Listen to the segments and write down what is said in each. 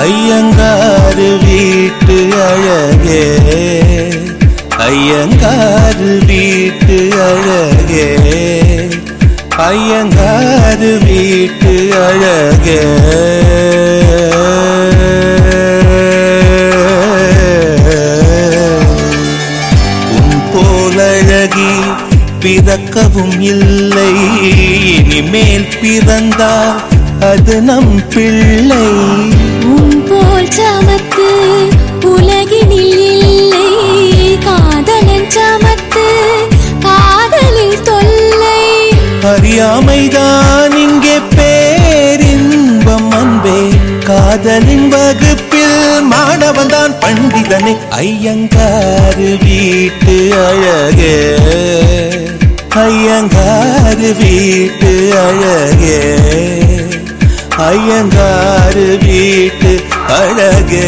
ஐயங்காரு வீட்டு அழகே ஐயங்காரு வீட்டு அழகே ஐயங்காரு வீட்டு அழகே உன் போலழகி பிறக்கவும் இல்லை இனிமேல் பிறந்தால் அது நம் பிள்ளை உன் போல் சமத்து உலகினில் இல்லை காதலன் சமத்து காதலில் தொல்லை அறியாமைதான் இங்கே பேரின்பம் அன்பே காதலின் வகுப்பில் மாணவன் தான் பண்டிதனே ஐயங்காரு வீட்டு அழகே ஐயங்காரு வீட்டு அழகே ஐயங்காரு வீட்டு அழகே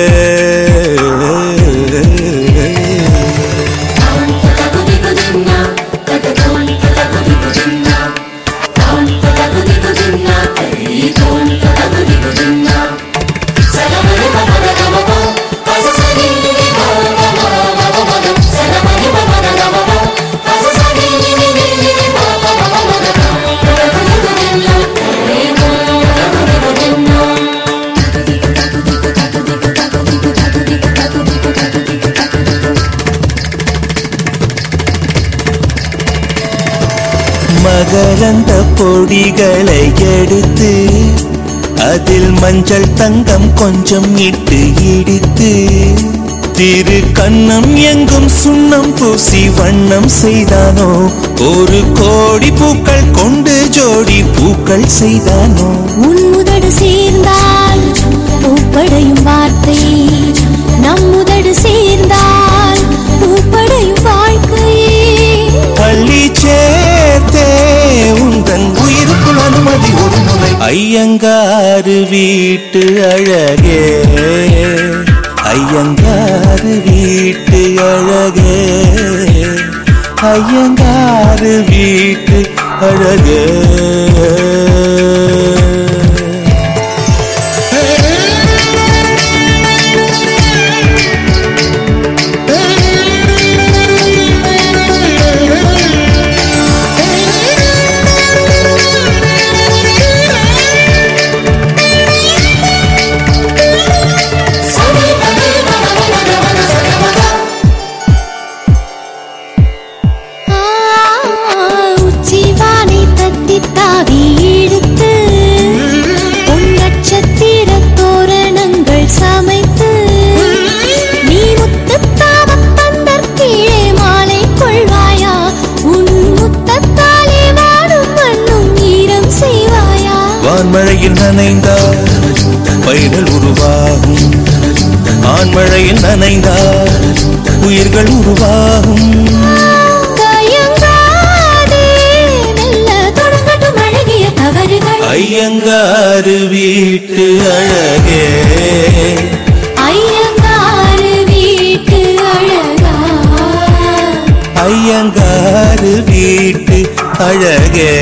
மகரந்த பொடிகளை எடுத்து அதில் மஞ்சள் தங்கம் கொஞ்சம் இட்டு இடித்து திரு கண்ணம் எங்கும் சுண்ணம் பூசி வண்ணம் செய்தானோ ஒரு கோடி பூக்கள் கொண்டு ஜோடி பூக்கள் செய்தானோ உன் உதடு சேர்ந்தால் பூப்படையும் வார்த்தை நம் உதடு சேர்ந்தால் பூப்படையும் வாழ்க்கையே பள்ளி சேர்த்தே உந்தன் உயிருக்குள் அனுமதி ஒரு முறை ஐயங்காரு வீட்டு அழகே ஐயங்காரு வீட்டு அழகே ஐயங்காரு வீட்டு அழகே ஆ, உச்சிவானை தட்டித் தாவி இழுத்து, உன் நட்சத்திரத் தோரணங்கள் சமைத்து, நீ முத்துத் தாவப் பந்தர் கீழே மாலை கொள்வாயா? உன் முத்தத்தாலே வாடும் மண்ணும் ஈரம் செய்வாயா? வான்மழையில் நனைந்தால் பயிர்கள் உருவாகும் ஆண்மழையில் நனைந்தால் உயிர்கள் உருவாகும் தயங்காதே, மெல்ல தொடங்கட்டும் அழகிய தவறுகள். ஐயங்காரு வீட்டு அழகே ஐயங்காரு வீட்டு அழகா ஐயங்காரு வீட்டு அழகே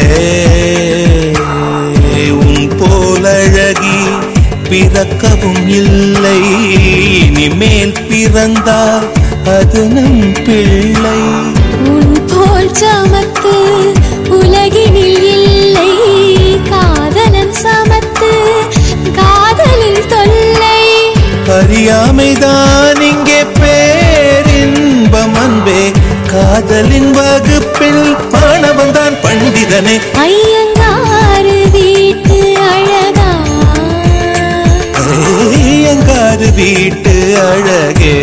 உன் போலழகி பிறக்கவும் இல்லை இனிமேல் பிறந்தால் அது நம் பிள்ளை உன் போல் சமத்து உலகினில் இல்லை காதலன் சமத்து காதலில் தொல்லை அறியாமைதான் இங்கே பேரின்பம் அன்பே காதலின் வகுப்பில் மாணவன் தான் பண்டிதனே ஐயங்காரு வீட்டு அழகா ஐயங்காரு வீட்டு அழகே